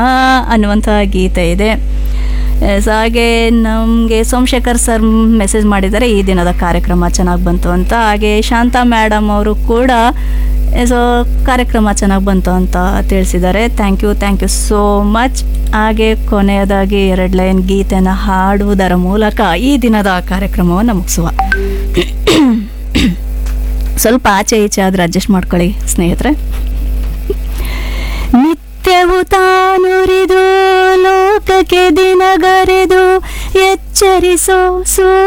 ಅನ್ನುವಂಥ ಗೀತೆ ಇದೆ ಎಸ್, ಹಾಗೆ ನಮಗೆ ಸೋಮಶೇಖರ್ ಸರ್ ಮೆಸೇಜ್ ಮಾಡಿದ್ದಾರೆ ಈ ದಿನದ ಕಾರ್ಯಕ್ರಮ ಚೆನ್ನಾಗಿ ಬಂತು ಅಂತ ಹಾಗೆ ಶಾಂತಾ ಮೇಡಮ್ ಅವರು ಕೂಡ ಸೊ ಕಾರ್ಯಕ್ರಮ ಚೆನ್ನಾಗಿ ಬಂತು ಅಂತ ತಿಳಿಸಿದ್ದಾರೆ thank you thank you so much ಹಾಗೆ ಕೊನೆಯದಾಗಿ ಎರಡು ಲೈನ್ ಗೀತೆನ ಹಾಡುವುದರ ಮೂಲಕ ಈ ದಿನದ ಕಾರ್ಯಕ್ರಮವನ್ನು ಮುಗಿಸುವ ಸ್ವಲ್ಪ ಆಚೆ ಈಚೆ ಆದ್ರೆ ಅಡ್ಜಸ್ಟ್ ಮಾಡ್ಕೊಳ್ಳಿ ಸ್ನೇಹಿತರೆ ನಿತ್ಯವು ತಾನುರಿದು ಲೋಕಕ್ಕೆ ದಿನಗರೆದು ಎಚ್ಚರಿಸೋ ಸೂರ್ಯ